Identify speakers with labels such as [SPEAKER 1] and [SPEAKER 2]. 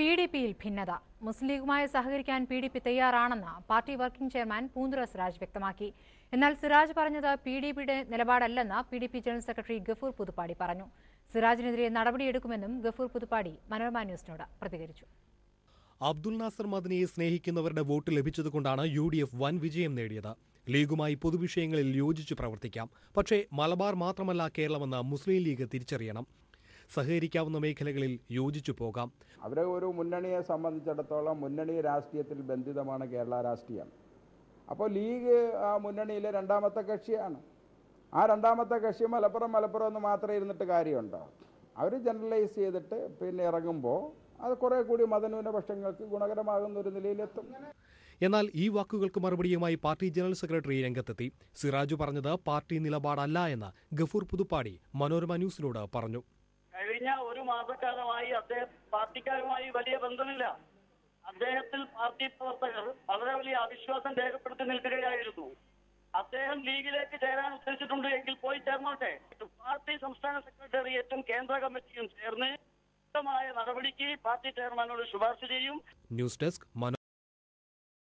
[SPEAKER 1] P D പിയിൽ ഭിന്നത മുസ്ലിം ലീഗുമായി സഹകരിക്കാൻ പി ഡി പി തയ്യാറാണെന്ന് party working chairman Poonthura Siraj വ്യക്തമാക്കി എന്നാൽ സിറാജ് പറഞ്ഞത് പി ഡി പിയുടെ നിലപാടല്ലെന്ന് P D P general secretary Gafoor Puthuppadi പറഞ്ഞു സിറാജിനെതിരെ നടപടിയെടുക്കുമെന്നും ഗഫൂർ പുതുപ്പാടി മനോരമ ന്യൂസിനോട് പ്രതികരിച്ചു
[SPEAKER 2] അബ്ദുൽ നാസർ മദനിയെ സ്നേഹിക്കുന്നവരുടെ വോട്ട് ലഭിച്ചതുകൊണ്ടാണ് യു ഡി എഫ് വൻ വിജയം നേടിയത് ലീഗുമായി പൊതുവിഷയങ്ങളിൽ യോജിച്ചു പ്രവർത്തിക്കാം പക്ഷേ മലബാർ മാത്രമല്ല കേരളമെന്ന് മുസ്ലിം ലീഗ് തിരിച്ചറിയണം സഹകരിക്കാവുന്ന മേഖലകളിൽ യോജിച്ചു പോകാം
[SPEAKER 3] അവരെ ഒരു മുന്നണിയെ സംബന്ധിച്ചിടത്തോളം മുന്നണി രാഷ്ട്രീയത്തിൽ ബന്ധിതമാണ് കേരള രാഷ്ട്രീയം അപ്പോൾ ലീഗ് ആ മുന്നണിയിലെ രണ്ടാമത്തെ കക്ഷിയാണ് ആ രണ്ടാമത്തെ കക്ഷി മലപ്പുറം മലപ്പുറം എന്ന് മാത്രമേ ഇരുന്നിട്ട് കാര്യമുണ്ടോ അവർ ജനറലൈസ് ചെയ്തിട്ട് പിന്നെ ഇറങ്ങുമ്പോൾ അത് കുറേ കൂടി മതന്യൂനപക്ഷങ്ങൾക്ക് ഗുണകരമാകുന്ന ഒരു നിലയിലെത്തും
[SPEAKER 2] എന്നാൽ ഈ വാക്കുകൾക്ക് മറുപടിയുമായി പാർട്ടി ജനറൽ സെക്രട്ടറി രംഗത്തെത്തി സിറാജു പറഞ്ഞത് പാർട്ടി നിലപാടല്ല എന്ന് ഗഫൂർ പുതുപ്പാടി മനോരമ ന്യൂസിനോട് പറഞ്ഞു
[SPEAKER 4] കഴിഞ്ഞ ഒരു മാസക്കാലമായി അദ്ദേഹം പാർട്ടിക്കാരുമായി വലിയ ബന്ധമില്ല അദ്ദേഹത്തിൽ പാർട്ടി പ്രവർത്തകർ വളരെ വലിയ അവിശ്വാസം രേഖപ്പെടുത്തി നിൽക്കുകയായിരുന്നു അദ്ദേഹം ലീഗിലേക്ക് ചേരാൻ ഉദ്ദേശിച്ചിട്ടുണ്ട് എങ്കിൽ പോയി ചേർന്നോട്ടെ പാർട്ടി സംസ്ഥാന സെക്രട്ടേറിയറ്റും കേന്ദ്ര കമ്മിറ്റിയും ചേർന്ന് ശക്തമായ നടപടിക്ക് പാർട്ടി ചെയർമാനോട് ശുപാർശ ചെയ്യും
[SPEAKER 2] ന്യൂസ് ഡെസ്ക് മനോ